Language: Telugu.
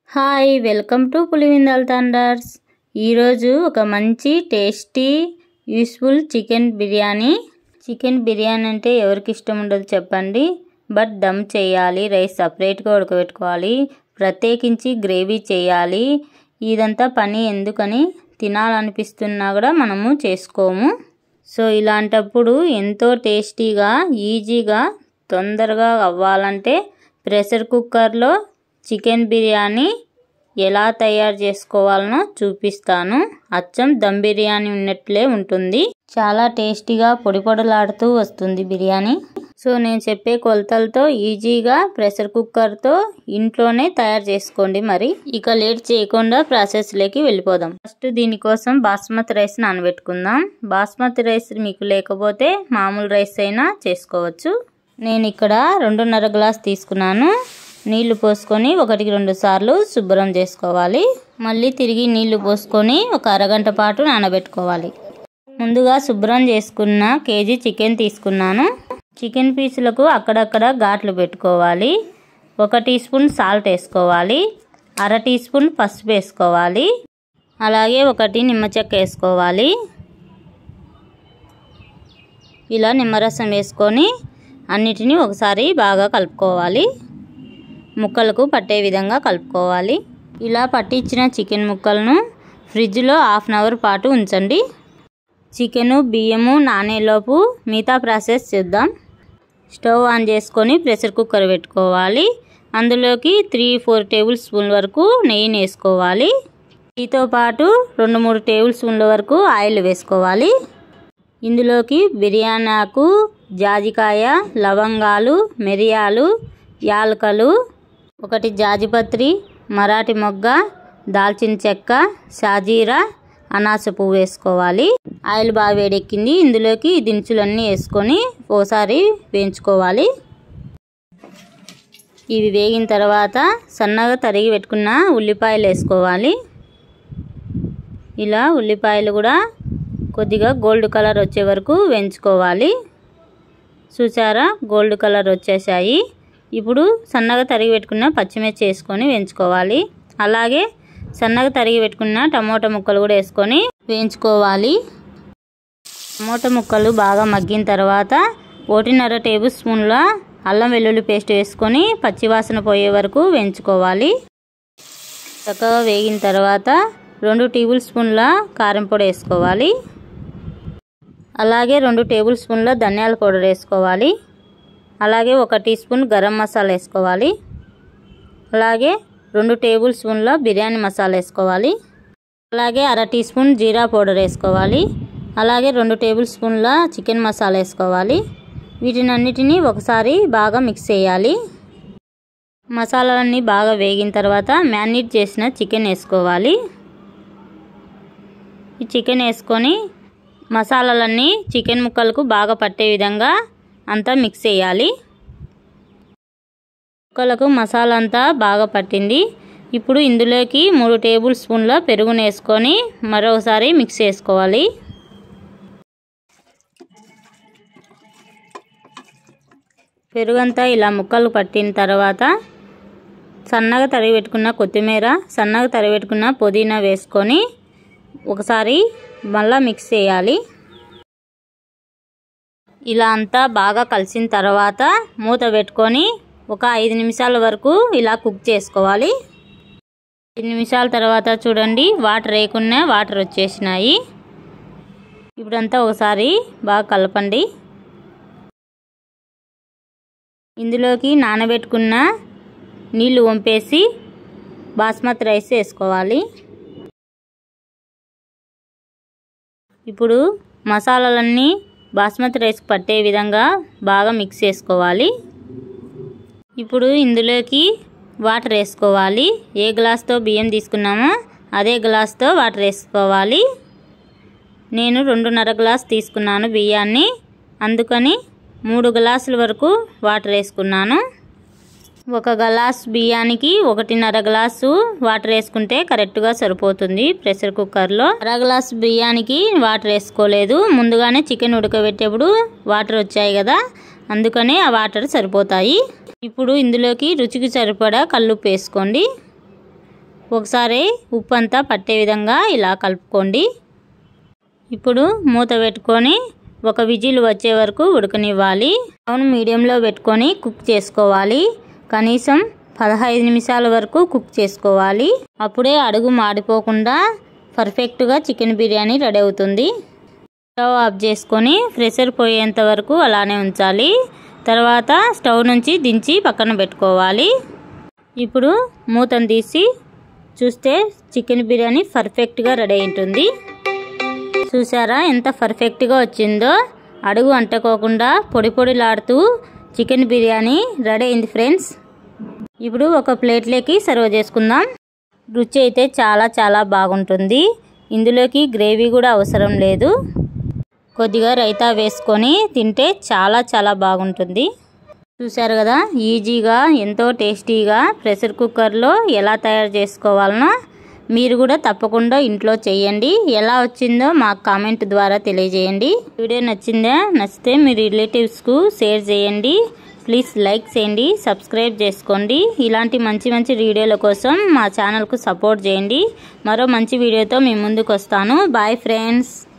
hi welcome to Pulivindal thunders ఈరోజు ఒక మంచి tasty useful chicken biryani chicken biryani అంటే ఎవరికి ఇష్టం ఉండదు చెప్పండి బట్ దమ్ చేయాలి రైస్ సపరేట్గా ఉడకబెట్టుకోవాలి ప్రత్యేకించి గ్రేవీ చేయాలి ఇదంతా పని ఎందుకని తినాలనిపిస్తున్నా కూడా మనము చేసుకోము సో ఇలాంటప్పుడు ఎంతో టేస్టీగా ఈజీగా తొందరగా అవ్వాలంటే ప్రెషర్ కుక్కర్లో చికెన్ బిర్యానీ ఎలా తయారు చేసుకోవాలనో చూపిస్తాను అచ్చం దమ్ బిర్యానీ ఉన్నట్లే ఉంటుంది చాలా టేస్టీగా పొడి పొడలాడుతూ వస్తుంది బిర్యానీ సో నేను చెప్పే కొలతలతో ఈజీగా ప్రెషర్ కుక్కర్తో ఇంట్లోనే తయారు చేసుకోండి మరి ఇక లేట్ చేయకుండా ప్రాసెస్లోకి వెళ్ళిపోదాం ఫస్ట్ దీనికోసం బాస్మతి రైస్ నానబెట్టుకుందాం బాస్మతి రైస్ మీకు లేకపోతే మామూలు రైస్ అయినా చేసుకోవచ్చు నేను ఇక్కడ రెండున్నర గ్లాస్ తీసుకున్నాను నీళ్లు పోసుకొని ఒకటికి రెండు సార్లు శుభ్రం చేసుకోవాలి మళ్ళీ తిరిగి నీళ్లు పోసుకొని ఒక అరగంట పాటు నానబెట్టుకోవాలి ముందుగా శుభ్రం చేసుకున్న కేజీ చికెన్ తీసుకున్నాను చికెన్ పీసులకు అక్కడక్కడ ఘాట్లు పెట్టుకోవాలి ఒక టీ స్పూన్ సాల్ట్ వేసుకోవాలి అర టీ స్పూన్ పసుపు వేసుకోవాలి అలాగే ఒకటి నిమ్మ చెక్క వేసుకోవాలి ఇలా నిమ్మరసం వేసుకొని అన్నిటినీ ఒకసారి బాగా కలుపుకోవాలి ముక్కలకు పట్టే విధంగా కలుపుకోవాలి ఇలా పట్టించిన చికెన్ ముక్కలను ఫ్రిడ్జ్లో హాఫ్ అన్ అవర్ పాటు ఉంచండి చికెను బియ్యము నానేలోపు మిగతా ప్రాసెస్ చేద్దాం స్టవ్ ఆన్ చేసుకొని ప్రెషర్ కుక్కర్ పెట్టుకోవాలి అందులోకి త్రీ ఫోర్ టేబుల్ స్పూన్ వరకు నెయ్యిని వేసుకోవాలి వీటితో పాటు రెండు మూడు టేబుల్ స్పూన్ల వరకు ఆయిల్ వేసుకోవాలి ఇందులోకి బిర్యానీ ఆకు జాజికాయ లవంగాలు మిరియాలు యాలకలు ఒకటి జాజిపత్రి మరాఠీ మొగ్గ దాల్చిన చెక్క షాజీరా అనాస పువ్వు వేసుకోవాలి ఆయిల్ బాగా వేడెక్కింది ఇందులోకి దినుసులన్నీ వేసుకొని ఓసారి వేయించుకోవాలి ఇవి వేగిన తర్వాత సన్నగా తరిగి పెట్టుకున్న ఉల్లిపాయలు వేసుకోవాలి ఇలా ఉల్లిపాయలు కూడా కొద్దిగా గోల్డ్ కలర్ వచ్చే వరకు వేయించుకోవాలి చూసారా గోల్డ్ కలర్ వచ్చేసాయి ఇప్పుడు సన్నగా తరిగి పెట్టుకున్న పచ్చిమిర్చి వేసుకొని వేయించుకోవాలి అలాగే సన్నగా తరిగి పెట్టుకున్న టమోటా ముక్కలు కూడా వేసుకొని వేయించుకోవాలి టమోటా ముక్కలు బాగా మగ్గిన తర్వాత ఒకటిన్నర టేబుల్ స్పూన్ల అల్లం వెల్లుల్లి పేస్ట్ వేసుకొని పచ్చివాసన పోయే వరకు వేయించుకోవాలి చక్కగా వేగిన తర్వాత రెండు టేబుల్ స్పూన్ల కారం పొడి వేసుకోవాలి అలాగే రెండు టేబుల్ స్పూన్ల ధనియాల పౌడర్ వేసుకోవాలి అలాగే ఒక టీ స్పూన్ గరం మసాలా వేసుకోవాలి అలాగే రెండు టేబుల్ స్పూన్ల బిర్యానీ మసాలా వేసుకోవాలి అలాగే అర టీ స్పూన్ జీరా పౌడర్ వేసుకోవాలి అలాగే రెండు టేబుల్ స్పూన్ల చికెన్ మసాలా వేసుకోవాలి వీటిని అన్నిటినీ ఒకసారి బాగా మిక్స్ చేయాలి మసాలాలన్నీ బాగా వేగిన తర్వాత మ్యారినేట్ చేసిన చికెన్ వేసుకోవాలి ఈ చికెన్ వేసుకొని మసాలాలన్నీ చికెన్ ముక్కలకు బాగా పట్టే విధంగా అంతా మిక్స్ చేయాలి ముక్కలకు మసాలా అంతా బాగా పట్టింది ఇప్పుడు ఇందులోకి మూడు టేబుల్ స్పూన్ల పెరుగును వేసుకొని మరొకసారి మిక్స్ చేసుకోవాలి పెరుగంతా ఇలా ముక్కలు పట్టిన తర్వాత సన్నగా తరిగి పెట్టుకున్న కొత్తిమీర సన్నగా తరిగి పెట్టుకున్న పుదీనా వేసుకొని ఒకసారి మళ్ళా మిక్స్ చేయాలి ఇలా అంతా బాగా కలిసిన తర్వాత మూత పెట్టుకొని ఒక ఐదు నిమిషాల వరకు ఇలా కుక్ చేసుకోవాలి ఐదు నిమిషాల తర్వాత చూడండి వాటర్ వేయకుండా వాటర్ వచ్చేసినాయి ఇప్పుడంతా ఒకసారి బాగా కలపండి ఇందులోకి నానబెట్టుకున్న నీళ్లు వంపేసి బాస్మతి రైస్ వేసుకోవాలి ఇప్పుడు మసాలాలన్నీ బాస్మతి రైస్కి పట్టే విధంగా బాగా మిక్స్ చేసుకోవాలి ఇప్పుడు ఇందులోకి వాటర్ వేసుకోవాలి ఏ గ్లాస్తో బియ్యం తీసుకున్నామో అదే గ్లాస్తో వాటర్ వేసుకోవాలి నేను రెండున్నర గ్లాస్ తీసుకున్నాను బియ్యాన్ని అందుకని మూడు గ్లాసుల వరకు వాటర్ వేసుకున్నాను ఒక గ్లాస్ బియ్యానికి ఒకటిన్నర గ్లాసు వాటర్ వేసుకుంటే కరెక్ట్గా సరిపోతుంది ప్రెషర్ కుక్కర్లో అర గ్లాస్ బియ్యానికి వాటర్ వేసుకోలేదు ముందుగానే చికెన్ ఉడకబెట్టేప్పుడు వాటర్ వచ్చాయి కదా అందుకనే ఆ వాటర్ సరిపోతాయి ఇప్పుడు ఇందులోకి రుచికి సరిపడా కల్లుప్పు వేసుకోండి ఒకసారి ఉప్పు అంతా పట్టే విధంగా ఇలా కలుపుకోండి ఇప్పుడు మూత పెట్టుకొని ఒక విజిల్ వచ్చే వరకు ఉడకనివ్వాలి స్టవ్ను మీడియంలో పెట్టుకొని కుక్ చేసుకోవాలి కనీసం పదహైదు నిమిషాల వరకు కుక్ చేసుకోవాలి అప్పుడే అడుగు మాడిపోకుండా పర్ఫెక్ట్గా చికెన్ బిర్యానీ రెడీ అవుతుంది స్టవ్ ఆఫ్ చేసుకొని ప్రెషర్ పోయేంత వరకు అలానే ఉంచాలి తర్వాత స్టవ్ నుంచి దించి పక్కన పెట్టుకోవాలి ఇప్పుడు మూతను తీసి చూస్తే చికెన్ బిర్యానీ పర్ఫెక్ట్గా రెడీ ఉంటుంది చూసారా ఎంత పర్ఫెక్ట్గా వచ్చిందో అడుగు అంటుకోకుండా పొడి పొడిలాడుతూ చికెన్ బిర్యానీ రెడీ అయింది ఫ్రెండ్స్ ఇప్పుడు ఒక ప్లేట్లోకి సర్వ్ చేసుకుందాం రుచి అయితే చాలా చాలా బాగుంటుంది ఇందులోకి గ్రేవీ కూడా అవసరం లేదు కొద్దిగా రైతా వేసుకొని తింటే చాలా చాలా బాగుంటుంది చూశారు కదా ఈజీగా ఎంతో టేస్టీగా ప్రెషర్ కుక్కర్లో ఎలా తయారు చేసుకోవాలనో మీరు కూడా తప్పకుండా ఇంట్లో చేయండి ఎలా వచ్చిందో మాకు కామెంట్ ద్వారా తెలియజేయండి వీడియో నచ్చిందా నచ్చితే మీ రిలేటివ్స్కు షేర్ చేయండి ప్లీజ్ లైక్ చేయండి సబ్స్క్రైబ్ చేసుకోండి ఇలాంటి మంచి మంచి వీడియోల కోసం మా ఛానల్కు సపోర్ట్ చేయండి మరో మంచి వీడియోతో మీ ముందుకు వస్తాను బాయ్ ఫ్రెండ్స్